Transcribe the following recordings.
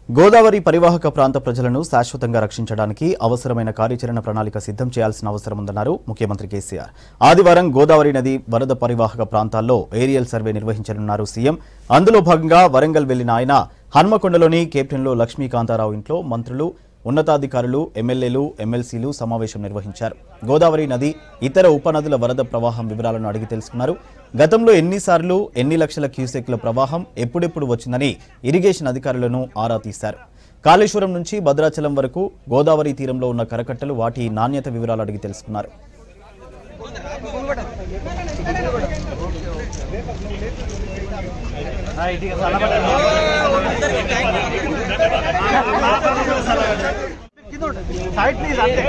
గోదావరి పరివాహక ప్రాంత ప్రజలను శాశ్వతంగా రక్షించడానికి అవసరమైన కార్యాచరణ ప్రణాళిక సిద్ధం చేయాల్సిన అవసరం ఉందన్నారు ముఖ్యమంత్రి కేసీఆర్ ఆదివారం గోదావరి నది వరద పరివాహక ప్రాంతాల్లో ఏరియల్ సర్వే నిర్వహించనున్నారు సీఎం అందులో భాగంగా వరంగల్ వెళ్లిన ఆయన హన్మకొండలోని కెప్టెన్లో లక్ష్మీకాంతారావు ఇంట్లో మంత్రులు ఉన్నతాధికారులు ఎమ్మెల్యేలు ఎమ్మెల్సీలు సమావేశం నిర్వహించారు గోదావరి నది ఇతర ఉపనదుల వరద ప్రవాహం వివరాలను అడిగి తెలుసుకున్నారు గతంలో ఎన్నిసార్లు ఎన్ని లక్షల క్యూసెక్ల ప్రవాహం ఎప్పుడెప్పుడు వచ్చిందని ఇరిగేషన్ అధికారులను ఆరా తీశారు కాళేశ్వరం నుంచి భద్రాచలం వరకు గోదావరి తీరంలో ఉన్న కరకట్టలు వాటి నాణ్యత వివరాలు అడిగి తెలుసుకున్నారు సైడ్ ప్లీజ్ అంతే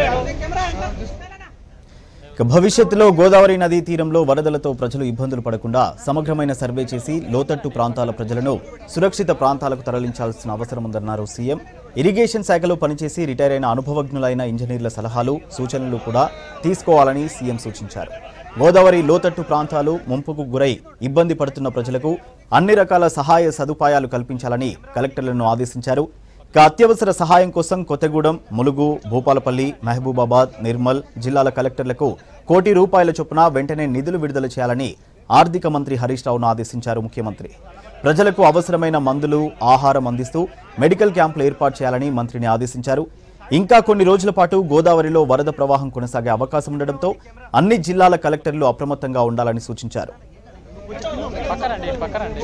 ఇక భవిష్యత్తులో గోదావరి నదీ తీరంలో వరదలతో ప్రజలు ఇబ్బందులు పడకుండా సమగ్రమైన సర్వే చేసి లోతట్టు ప్రాంతాల ప్రజలను సురక్షిత ప్రాంతాలకు తరలించాల్సిన అవసరం ఉందన్నారు సీఎం ఇరిగేషన్ శాఖలో పనిచేసి రిటైర్ అయిన అనుభవజ్ఞులైన ఇంజనీర్ల సలహాలు సూచనలు కూడా తీసుకోవాలని సీఎం సూచించారు గోదావరి లోతట్టు ప్రాంతాలు ముంపుకు గురై ఇబ్బంది పడుతున్న ప్రజలకు అన్ని రకాల సహాయ సదుపాయాలు కల్పించాలని కలెక్టర్లను ఆదేశించారు ఇక అత్యవసర సహాయం కోసం కొత్తగూడెం ములుగు భూపాలపల్లి మహబూబాబాద్ నిర్మల్ జిల్లాల కలెక్టర్లకు కోటి రూపాయల చొప్పున వెంటనే నిధులు విడుదల చేయాలని ఆర్థిక మంత్రి హరీష్ రావును ఆదేశించారు ముఖ్యమంత్రి ప్రజలకు అవసరమైన మందులు ఆహారం అందిస్తూ మెడికల్ క్యాంపులు ఏర్పాటు చేయాలని మంత్రిని ఆదేశించారు ఇంకా కొన్ని రోజుల పాటు గోదావరిలో వరద ప్రవాహం కొనసాగే అవకాశం ఉండడంతో అన్ని జిల్లాల కలెక్టర్లు అప్రమత్తంగా ఉండాలని సూచించారు పక్కనండి పక్కనండి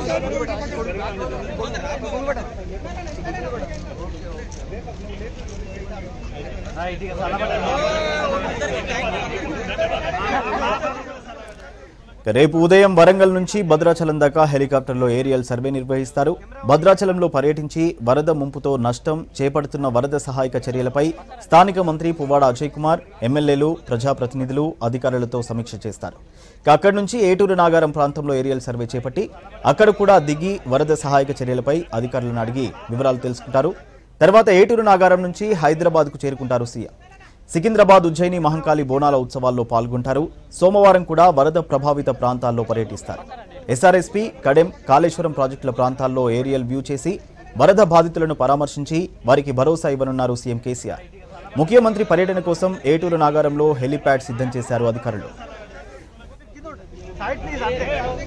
ఇక రేపు ఉదయం వరంగల్ నుంచి భద్రాచలం దాకా హెలికాప్టర్లో ఏరియల్ సర్వే నిర్వహిస్తారు భద్రాచలంలో పర్యటించి వరద ముంపుతో నష్టం చేపడుతున్న వరద సహాయక చర్యలపై స్థానిక మంత్రి పువ్వాడ అజయ్ కుమార్ ఎమ్మెల్యేలు ప్రజాప్రతినిధులు అధికారులతో సమీక్ష చేస్తారు ఇక అక్కడి నుంచి ఏటూరు నాగారం ప్రాంతంలో ఏరియల్ సర్వే చేపట్టి అక్కడ కూడా దిగి వరద సహాయక చర్యలపై అధికారులను అడిగి వివరాలు తెలుసుకుంటారు తర్వాత ఏటూరు నాగారం నుంచి హైదరాబాద్కు చేరుకుంటారు సీఎం సికింద్రాబాద్ ఉజ్జయిని మహంకాళి బోనాల ఉత్సవాల్లో పాల్గొంటారు సోమవారం కూడా వరద ప్రభావిత ప్రాంతాల్లో పర్యటిస్తారు ఎస్ఆర్ఎస్పీ కడెం కాళేశ్వరం ప్రాజెక్టుల ప్రాంతాల్లో ఏరియల్ వ్యూ చేసి వరద బాధితులను పరామర్శించి వారికి భరోసా ఇవ్వనున్నారు సీఎం కేసీఆర్ ముఖ్యమంత్రి పర్యటన కోసం ఏటూరు నాగారంలో హెలీప్యాడ్ సిద్ధం చేశారు అధికారులు సైడ్ ప్లీజ్ అంతే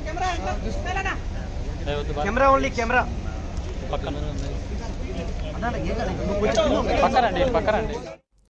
కెమెరా ఓన్లీ కెమెరా పక్కన పక్కనండి పక్కనండి